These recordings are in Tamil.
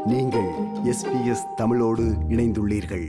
நீங்கள் எஸ்பிஎஸ் தமிழோடு இணைந்துள்ளீர்கள்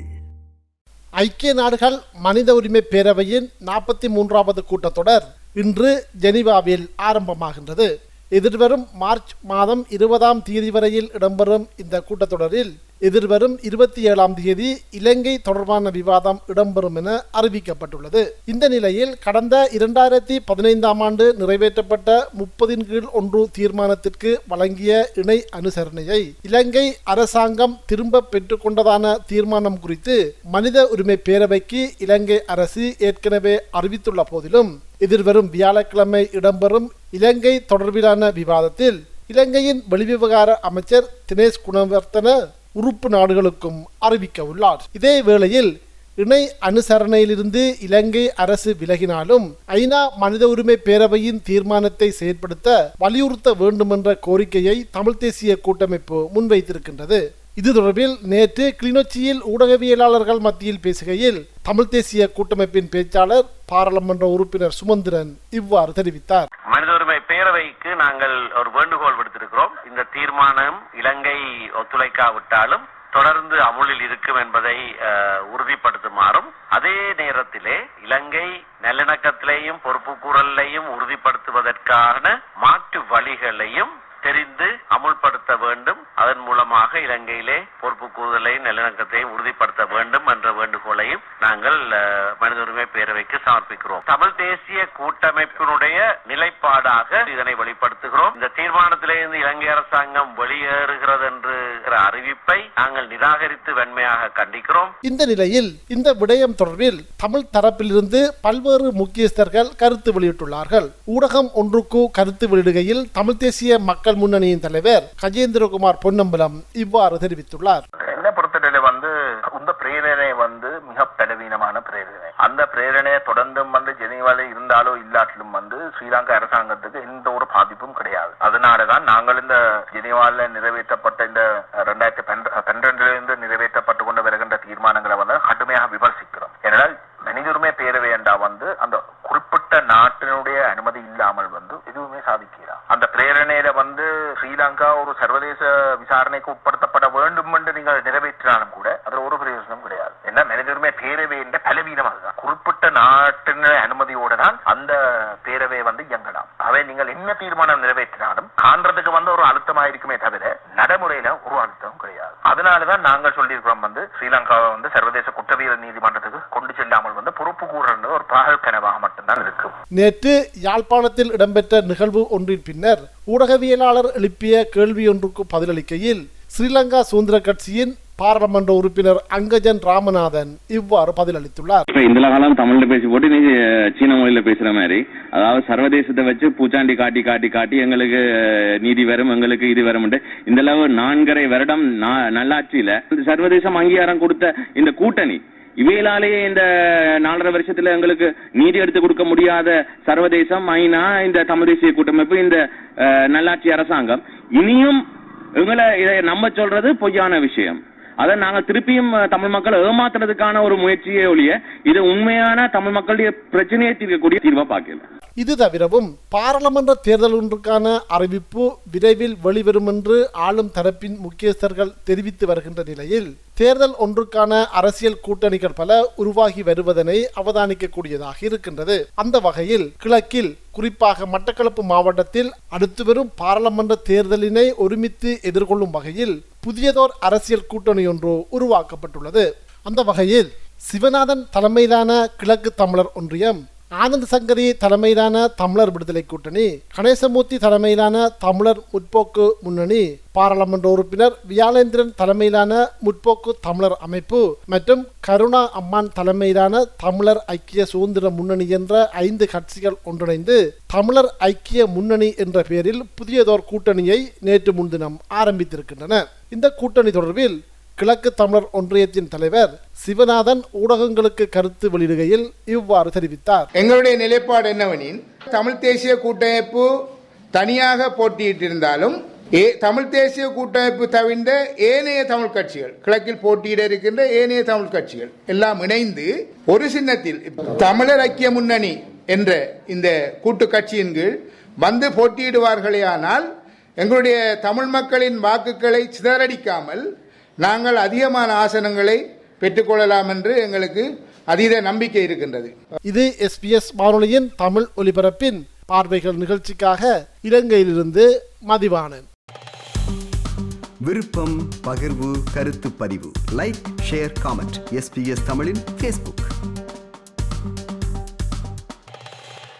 ஐக்கிய நாடுகள் மனித உரிமை பேரவையின் நாற்பத்தி மூன்றாவது கூட்டத்தொடர் இன்று ஜெனீவாவில் ஆரம்பமாகின்றது எதிர்வரும் மார்ச் மாதம் இருபதாம் தேதி வரையில் இடம்பெறும் இந்த கூட்டத்தொடரில் எதிர்வரும் இருபத்தி ஏழாம் தேதி இலங்கை தொடர்பான விவாதம் இடம்பெறும் என அறிவிக்கப்பட்டுள்ளது இந்த நிலையில் கடந்த இரண்டாயிரத்தி பதினைந்தாம் ஆண்டு நிறைவேற்றப்பட்ட முப்பதின் கீழ் ஒன்று தீர்மானத்திற்கு வழங்கிய இணை அனுசரணையை இலங்கை அரசாங்கம் திரும்ப பெற்றுக்கொண்டதான தீர்மானம் குறித்து மனித உரிமை பேரவைக்கு இலங்கை அரசு ஏற்கனவே அறிவித்துள்ள போதிலும் எதிர்வரும் வியாழக்கிழமை இடம்பெறும் இலங்கை தொடர்பிலான விவாதத்தில் இலங்கையின் வெளிவிவகார அமைச்சர் தினேஷ் குணவர்த்தன உறுப்பு நாடுகளுக்கும் அறிவிக்க உள்ளார் இதே வேளையில் இணை அனுசரணையிலிருந்து இலங்கை அரசு விலகினாலும் ஐநா மனித உரிமை பேரவையின் தீர்மானத்தை செயற்படுத்த வலியுறுத்த வேண்டுமென்ற கோரிக்கையை தமிழ் தேசிய கூட்டமைப்பு முன்வைத்திருக்கின்றது இது தொடர்பில் நேற்று கிளிநொச்சியில் ஊடகவியலாளர்கள் மத்தியில் பேசுகையில் தமிழ் தேசிய கூட்டமைப்பின் பேச்சாளர் பாராளுமன்ற உறுப்பினர் சுமந்திரன் இவ்வாறு தெரிவித்தார் மனித உரிமை பேரவைக்கு நாங்கள் ஒரு வேண்டுகோள் விடுத்திருக்கிறோம் இந்த தீர்மானம் இலங்கை ஒத்துழைக்காவிட்டாலும் தொடர்ந்து அமுலில் இருக்கும் என்பதை அஹ், உறுதிப்படுத்துமாறும் அதே நேரத்திலே இலங்கை நல்லிணக்கத்திலேயும் பொறுப்பு கூறலையும் உறுதிப்படுத்துவதற்கான மாற்று வழிகளையும் தெரிந்து அமுல்படுத்த வேண்டும் அதன் மூலமாக இலங்கையிலே பொறுப்பு கூறுதலையும் நல்லிணக்கத்தையும் உறுதிப்படுத்த வேண்டும் என்ற வேண்டுகோளையும் நாங்கள் அஹ், மனித உரிமை பேரவைக்கு சமர்ப்பிக்கிறோம் தமிழ் தேசிய கூட்டமைப்பினுடைய நிலைப்பாடாக இதனை வெளிப்படுத்துகிறோம் இந்த தீர்மானத்திலிருந்து இலங்கை அரசாங்கம் வெளியேறுகிறது என்ற அறிவிப்பை நாங்கள் நிராகரித்து வன்மையாக கண்டிக்கிறோம் இந்த நிலையில் இந்த விடயம் தொடர்பில் தமிழ் தரப்பிலிருந்து பல்வேறு முக்கியஸ்தர்கள் கருத்து வெளியிட்டுள்ளார்கள் ஊடகம் ஒன்றுக்கு கருத்து வெளியிடுகையில் தமிழ் தேசிய மக்கள் முன்னணியின் தலைவர் கஜேந்திரகுமார் பொன்னம்பலம் இவ்வாறு தெரிவித்துள்ளார் என்ன பொறுத்தவரை வந்து இந்த பிரேரணை வந்து மிக பலவீனமான பிரேரணை அந்த பிரேரணையை தொடர்ந்தும் வந்து ஜெனீவால இருந்தாலோ இல்லாட்டிலும் வந்து ஸ்ரீலங்கா அரசாங்கத்துக்கு எந்த ஒரு பாதிப்பும் கிடையாது அதனாலதான் நாங்கள் இந்த ஜெனீவால நிறைவேற்றப்பட்ட இந்த ரெண்டாயிரத்தி பன்னிரண்டுல இருந்து நிறைவேற்றப்பட்டு கொண்டு வருகின்ற தீர்மானங்களை வந்து கடுமையாக விமர்சிக்கிறோம் ஏனென்றால் மனித உரிமை பேரவை என்றா வந்து அந்த குறிப்பிட்ட நாட்டினுடைய அனுமதி இல்லாமல் வந்து எதுவுமே சாதிக்கிறார் அந்த பிரேரணையில வந்து ஸ்ரீலங்கா ஒரு சர்வதேச விசாரணைக்கு உட்படுத்தப்பட வேண்டும் என்று நீங்கள் நிறைவேற்றினாலும் கூட அதுல ஒரு பிரயோஜனம் கிடையாது என்ன மனித உரிமை பேரவை என்ற பலவீனம் அதுதான் குறிப்பிட்ட நாட்டின் அனுமதியோட தான் அந்த பேரவை வந்து இயங்கலாம் அவை நீங்கள் என்ன தீர்மானம் நிறைவேற்றினாலும் காண்றதுக்கு வந்து ஒரு அழுத்தமா இருக்குமே தவிர நடைமுறையில ஒரு அழுத்தம் கிடையாது அதனாலதான் நாங்கள் சொல்லியிருக்கிறோம் வந்து ஸ்ரீலங்காவை வந்து சர்வதேச குற்றவியல் நீதிமன்றத்துக்கு கொண்டு செல்லாமல் வந்து பொறுப்பு கூறுறது ஒரு பாகல் கனவாக மட்டும்தான் இருக்கும் நேற்று யாழ்ப்பாணத்தில் இடம்பெற்ற நிகழ்வு ஒன்றின் பின்னர் ஊடகவியலாளர் எழுப்பிய கேள்வியொன்றுக்கு பதிலளிக்கையில் ஸ்ரீலங்கா சுதந்திர கட்சியின் பாராளுமன்ற உறுப்பினர் அங்கஜன் ராமநாதன் இவ்வாறு பதிலளித்துள்ளார் இப்ப இந்த காலம் தமிழ்ல பேசி போட்டு நீ அஹ், சீன மொழியில பேசுற மாதிரி அதாவது சர்வதேசத்தை வச்சு பூச்சாண்டி காட்டி காட்டி காட்டி எங்களுக்கு அஹ், நீதி வரும் எங்களுக்கு இது வரும் இந்த அளவு நான்கரை வருடம் நா- நல்லாட்சியில இந்த சர்வதேசம் அங்கீகாரம் கொடுத்த இந்த கூட்டணி இவையிலாலேயே இந்த நாலரை வருஷத்துல எங்களுக்கு நீதி எடுத்து கொடுக்க முடியாத சர்வதேசம் ஐநா இந்த தமிழ் தேசிய கூட்டமைப்பு இந்த அஹ், நல்லாட்சி அரசாங்கம் இனியும் இவங்களை இதை நம்ப சொல்றது பொய்யான விஷயம் அதை நாங்க திருப்பியும் அஹ், தமிழ் மக்களை ஏமாத்துறதுக்கான ஒரு முயற்சியே ஒழிய இது உண்மையான தமிழ் மக்களுடைய பிரச்சனையை தீர்க்கக்கூடிய தீர்வா பார்க்கல இது தவிரவும் பாராளுமன்ற தேர்தல் ஒன்றுக்கான அறிவிப்பு விரைவில் வெளிவரும் என்று ஆளும் தரப்பின் முக்கியஸ்தர்கள் தெரிவித்து வருகின்ற நிலையில் தேர்தல் ஒன்றுக்கான அரசியல் கூட்டணிகள் பல உருவாகி வருவதனை அவதானிக்கக்கூடியதாக இருக்கின்றது அந்த வகையில் கிழக்கில் குறிப்பாக மட்டக்களப்பு மாவட்டத்தில் அடுத்து வரும் பாராளுமன்ற தேர்தலினை ஒருமித்து எதிர்கொள்ளும் வகையில் புதியதோர் அரசியல் கூட்டணி ஒன்று உருவாக்கப்பட்டுள்ளது அந்த வகையில் சிவநாதன் தலைமையிலான கிழக்கு தமிழர் ஒன்றியம் ஆனந்த் சங்கரி தலைமையிலான தமிழர் விடுதலை கூட்டணி கணேசமூர்த்தி தலைமையிலான தமிழர் முற்போக்கு முன்னணி பாராளுமன்ற உறுப்பினர் வியாழேந்திரன் தலைமையிலான முற்போக்கு தமிழர் அமைப்பு மற்றும் கருணா அம்மான் தலைமையிலான தமிழர் ஐக்கிய சுதந்திர முன்னணி என்ற ஐந்து கட்சிகள் ஒன்றிணைந்து தமிழர் ஐக்கிய முன்னணி என்ற பெயரில் புதியதோர் கூட்டணியை நேற்று முன்தினம் ஆரம்பித்திருக்கின்றன இந்த கூட்டணி தொடர்பில் கிழக்கு தமிழர் ஒன்றியத்தின் தலைவர் சிவநாதன் ஊடகங்களுக்கு கருத்து வெளியிடுகையில் இவ்வாறு தெரிவித்தார் எங்களுடைய நிலைப்பாடு என்னவெனில் தமிழ் தேசிய கூட்டமைப்பு தனியாக போட்டியிட்டிருந்தாலும் ஏ தமிழ் தேசிய கூட்டமைப்பு தவிர்ந்த ஏனைய தமிழ் கட்சிகள் கிழக்கில் போட்டியிட இருக்கின்ற ஏனைய தமிழ் கட்சிகள் எல்லாம் இணைந்து ஒரு சின்னத்தில் தமிழர் ஐக்கிய முன்னணி என்ற இந்த கூட்டு கட்சியின் கீழ் வந்து போட்டியிடுவார்களேயானால் எங்களுடைய தமிழ் மக்களின் வாக்குகளை சிதறடிக்காமல் நாங்கள் அதிகமான ஆசனங்களை பெற்றுக்கொள்ளலாம் என்று எங்களுக்கு அதீத நம்பிக்கை இருக்கின்றது இது எஸ்பிஎஸ் வானொலியின் தமிழ் ஒலிபரப்பின் பார்வைகள் நிகழ்ச்சிக்காக இலங்கையிலிருந்து மதிவாணன் விருப்பம் பகிர்வு கருத்து பதிவு லைக் ஷேர் காமெண்ட் எஸ்பிஎஸ் தமிழின் ஃபேஸ்புக்